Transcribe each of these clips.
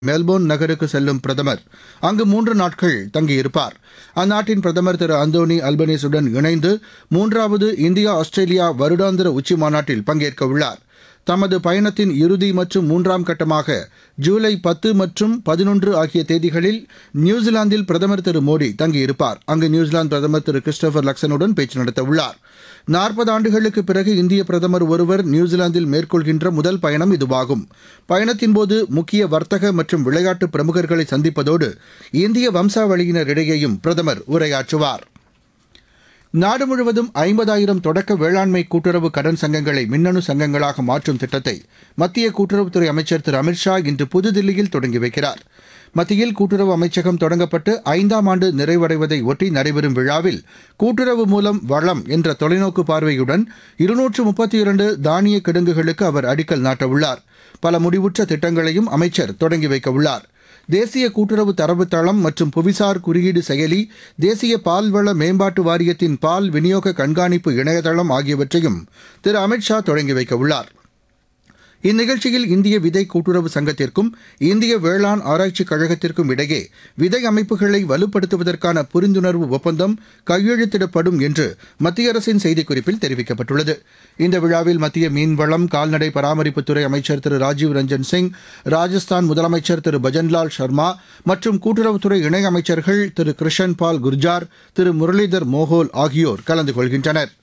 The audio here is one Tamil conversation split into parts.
மெல்போர்ன் நகருக்கு செல்லும் பிரதமர் அங்கு மூன்று நாட்கள் தங்கியிருப்பார் அந்நாட்டின் பிரதமர் திரு அந்தோனி அல்பனீசுடன் இணைந்து மூன்றாவது இந்தியா ஆஸ்திரேலியா வருடாந்திர உச்சிமாநாட்டில் பங்கேற்க உள்ளார் தமது பயணத்தின் இறுதி மற்றும் மூன்றாம் கட்டமாக ஜூலை பத்து மற்றும் பதினொன்று ஆகிய தேதிகளில் நியூசிலாந்தில் பிரதமர் திரு மோடி தங்கியிருப்பார் அங்கு நியூசிலாந்து பிரதமர் திரு கிறிஸ்டோபர் லக்சனுடன் பேச்சு நடத்தவுள்ளார் நாற்பது ஆண்டுகளுக்கு பிறகு இந்திய பிரதமர் ஒருவர் நியூசிலாந்தில் மேற்கொள்கின்ற முதல் பயணம் இதுவாகும் பயணத்தின்போது முக்கிய வர்த்தக மற்றும் விளையாட்டு பிரமுகர்களை சந்திப்பதோடு இந்திய வம்சாவளியினரிடையேயும் பிரதமர் உரையாற்றுவார் நாடு முழுவதும் ஐம்பதாயிரம் தொடக்க வேளாண்மை கூட்டுறவு கடன் சங்கங்களை மின்னணு சங்கங்களாக மாற்றும் திட்டத்தை மத்திய கூட்டுறவுத்துறை அமைச்சர் திரு அமித்ஷா இன்று புதுதில்லியில் தொடங்கி வைக்கிறார் மத்தியில் கூட்டுறவு அமைச்சகம் தொடங்கப்பட்டு ஐந்தாம் ஆண்டு நிறைவடைவதை ஒட்டி நடைபெறும் விழாவில் கூட்டுறவு மூலம் வளம் என்ற தொலைநோக்கு பார்வையுடன் இருநூற்று முப்பத்தி இரண்டு தானிய கிடங்குகளுக்கு அவர் அடிக்கல் நாட்டவுள்ளார் பல முடிவுற்ற திட்டங்களையும் அமைச்சர் தொடங்கி வைக்கவுள்ளார் தேசிய கூட்டுறவு தரவுத்தளம் மற்றும் புவிசார் குறியீடு செயலி தேசிய பால்வள மேம்பாட்டு வாரியத்தின் பால் விநியோக கண்காணிப்பு இணையதளம் ஆகியவற்றையும் திரு அமித்ஷா தொடங்கி வைக்க உள்ளார் இந்நிகழ்ச்சியில் இந்திய விதை கூட்டுறவு சங்கத்திற்கும் இந்திய வேளாண் ஆராய்ச்சிக் கழகத்திற்கும் இடையே விதை அமைப்புகளை வலுப்படுத்துவதற்கான புரிந்துணர்வு ஒப்பந்தம் கையெழுத்திடப்படும் என்று மத்திய அரசின் செய்திக்குறிப்பில் தெரிவிக்கப்பட்டுள்ளது இந்த விழாவில் மத்திய மீன்வளம் கால்நடை பராமரிப்புத்துறை அமைச்சர் திரு ராஜீவ் ரஞ்சன் சிங் ராஜஸ்தான் முதலமைச்சர் திரு பஜன்லால் சர்மா மற்றும் கூட்டுறவுத்துறை இணையமைச்சர்கள் திரு கிருஷன் பால் குர்ஜார் திரு முரளிதர் மோகோல் ஆகியோர் கலந்து கொள்கின்றனர்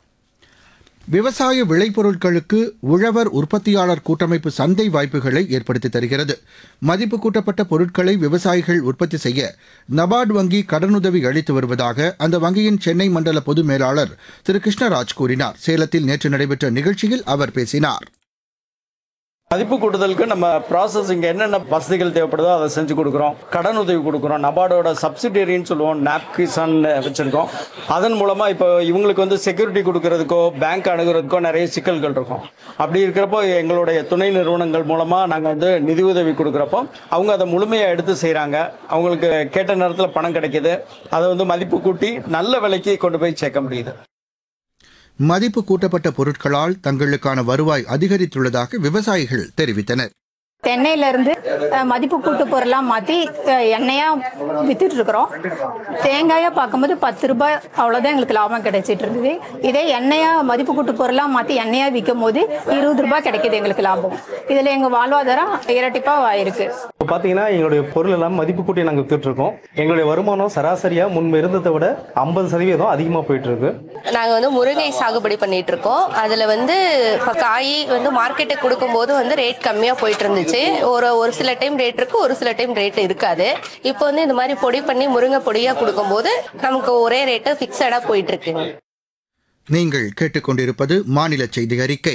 விவசாய விளைபொருட்களுக்கு உழவர் உற்பத்தியாளர் கூட்டமைப்பு சந்தை வாய்ப்புகளை ஏற்படுத்தி தருகிறது மதிப்பு கூட்டப்பட்ட பொருட்களை விவசாயிகள் உற்பத்தி செய்ய நபார்டு வங்கி கடனுதவி அளித்து வருவதாக அந்த வங்கியின் சென்னை மண்டல பொது மேலாளர் திரு கிருஷ்ணராஜ் கூறினார் சேலத்தில் நேற்று நடைபெற்ற நிகழ்ச்சியில் அவர் பேசினார் மதிப்பு கூட்டுதலுக்கு நம்ம ப்ராசஸிங் என்னென்ன வசதிகள் தேவைப்படுதோ அதை செஞ்சு கொடுக்குறோம் கடன் உதவி கொடுக்குறோம் நபார்டோட சப்சிடரின்னு சொல்லுவோம் நாப் கிசான் வச்சுருக்கோம் அதன் மூலமாக இப்போ இவங்களுக்கு வந்து செக்யூரிட்டி கொடுக்கறதுக்கோ பேங்க் அணுகிறதுக்கோ நிறைய சிக்கல்கள் இருக்கும் அப்படி இருக்கிறப்போ எங்களுடைய துணை நிறுவனங்கள் மூலமாக நாங்கள் வந்து நிதி உதவி கொடுக்குறப்போ அவங்க அதை முழுமையாக எடுத்து செய்கிறாங்க அவங்களுக்கு கேட்ட நேரத்தில் பணம் கிடைக்கிது அதை வந்து மதிப்பு கூட்டி நல்ல விலைக்கு கொண்டு போய் சேர்க்க முடியுது மதிப்பு கூட்டப்பட்ட பொருட்களால் தங்களுக்கான வருவாய் அதிகரித்துள்ளதாக விவசாயிகள் தெரிவித்தனர் தென்னையில இருந்து அஹ், மதிப்பு கூட்டு பொருளாக மாற்றி எண்ணெயா வித்துட்டு இருக்கிறோம் தேங்காயை பார்க்கும்போது பத்து ரூபாய் அவ்வளோதான் எங்களுக்கு லாபம் கிடைச்சிட்டு இருந்தது இதே எண்ணெயா மதிப்பு கூட்டு பொருளாக மாற்றி எண்ணெயா விற்கும் போது இருபது ரூபாய் கிடைக்குது எங்களுக்கு லாபம் இதில் எங்கள் வாழ்வாதாரம் இரட்டிப்பாக ஆயிருக்கு இப்போ பார்த்தீங்கன்னா எங்களுடைய பொருள் எல்லாம் மதிப்பு கூட்டி நாங்கள் வித்துட்ருக்கோம் எங்களுடைய வருமானம் சராசரியாக முன்பு இருந்ததை விட ஐம்பது சதவீதம் அதிகமாக போயிட்டு இருக்கு நாங்கள் வந்து முருங்கை சாகுபடி பண்ணிட்டு இருக்கோம் அதில் வந்து இப்போ காய் வந்து மார்க்கெட்டுக்கு கொடுக்கும்போது வந்து ரேட் கம்மியாக போயிட்டு இருந்துச்சு ஒரு ஒரு சில டைம் ரேட் இருக்கு ஒரு சில டைம் ரேட் இருக்காது இப்போ வந்து இந்த மாதிரி பொடி பண்ணி முருங்கை பொடியாக கொடுக்கும்போது நமக்கு ஒரே ரேட்டு ஃபிக்ஸடாக போயிட்டு இருக்குங்க நீங்கள் கேட்டுக்கொண்டிருப்பது மாநில செய்தி அறிக்கை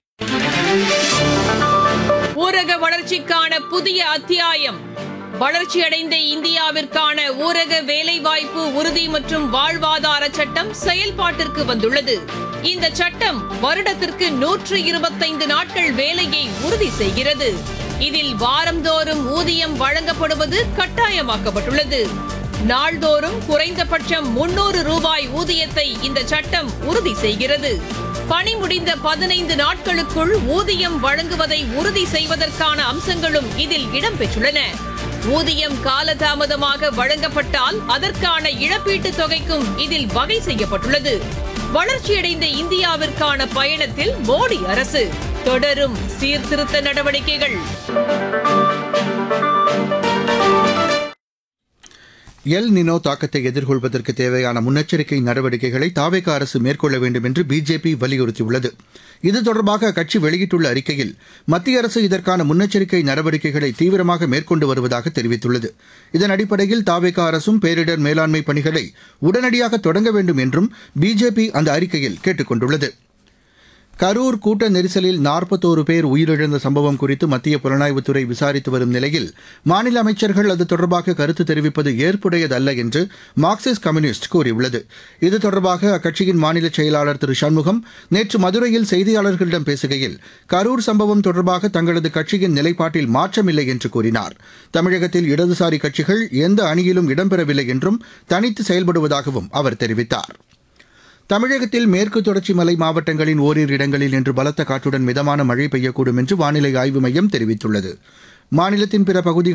ஊரக வளர்ச்சிக்கான புதிய அத்தியாயம் வளர்ச்சியடைந்த இந்தியாவிற்கான ஊரக வேலைவாய்ப்பு உறுதி மற்றும் வாழ்வாதார சட்டம் செயல்பாட்டிற்கு வந்துள்ளது இந்த சட்டம் வருடத்திற்கு நூற்று இருபத்தைந்து நாட்கள் வேலையை உறுதி செய்கிறது இதில் வாரந்தோறும் ஊதியம் வழங்கப்படுவது கட்டாயமாக்கப்பட்டுள்ளது நாள்தோறும் குறைந்தபட்சம் முன்னூறு ரூபாய் ஊதியத்தை இந்த சட்டம் உறுதி செய்கிறது பணி முடிந்த பதினைந்து நாட்களுக்குள் ஊதியம் வழங்குவதை உறுதி செய்வதற்கான அம்சங்களும் இதில் இடம்பெற்றுள்ளன ஊதியம் காலதாமதமாக வழங்கப்பட்டால் அதற்கான இழப்பீட்டுத் தொகைக்கும் இதில் வகை செய்யப்பட்டுள்ளது வளர்ச்சியடைந்த இந்தியாவிற்கான பயணத்தில் மோடி அரசு தொடரும் சீர்திருத்த நடவடிக்கைகள் எல் நினோ தாக்கத்தை எதிர்கொள்வதற்கு தேவையான முன்னெச்சரிக்கை நடவடிக்கைகளை தாவேக அரசு மேற்கொள்ள வேண்டும் என்று பிஜேபி வலியுறுத்தியுள்ளது இது தொடர்பாக அக்கட்சி வெளியிட்டுள்ள அறிக்கையில் மத்திய அரசு இதற்கான முன்னெச்சரிக்கை நடவடிக்கைகளை தீவிரமாக மேற்கொண்டு வருவதாக தெரிவித்துள்ளது இதன் அடிப்படையில் தாவேக அரசும் பேரிடர் மேலாண்மை பணிகளை உடனடியாக தொடங்க வேண்டும் என்றும் பிஜேபி அந்த அறிக்கையில் கேட்டுக் கொண்டுள்ளது கரூர் கூட்ட நெரிசலில் நாற்பத்தோரு பேர் உயிரிழந்த சம்பவம் குறித்து மத்திய புலனாய்வுத்துறை விசாரித்து வரும் நிலையில் மாநில அமைச்சர்கள் அது தொடர்பாக கருத்து தெரிவிப்பது ஏற்புடையதல்ல என்று மார்க்சிஸ்ட் கம்யூனிஸ்ட் கூறியுள்ளது இது தொடர்பாக அக்கட்சியின் மாநில செயலாளர் திரு சண்முகம் நேற்று மதுரையில் செய்தியாளர்களிடம் பேசுகையில் கரூர் சம்பவம் தொடர்பாக தங்களது கட்சியின் நிலைப்பாட்டில் மாற்றமில்லை என்று கூறினார் தமிழகத்தில் இடதுசாரி கட்சிகள் எந்த அணியிலும் இடம்பெறவில்லை என்றும் தனித்து செயல்படுவதாகவும் அவர் தெரிவித்தார் தமிழகத்தில் மேற்கு தொடர்ச்சி மலை மாவட்டங்களின் ஓரிரு இடங்களில் இன்று பலத்த காற்றுடன் மிதமான மழை பெய்யக்கூடும் என்று வானிலை ஆய்வு மையம் தெரிவித்துள்ளது மாநிலத்தின் பிற பகுதிகளில்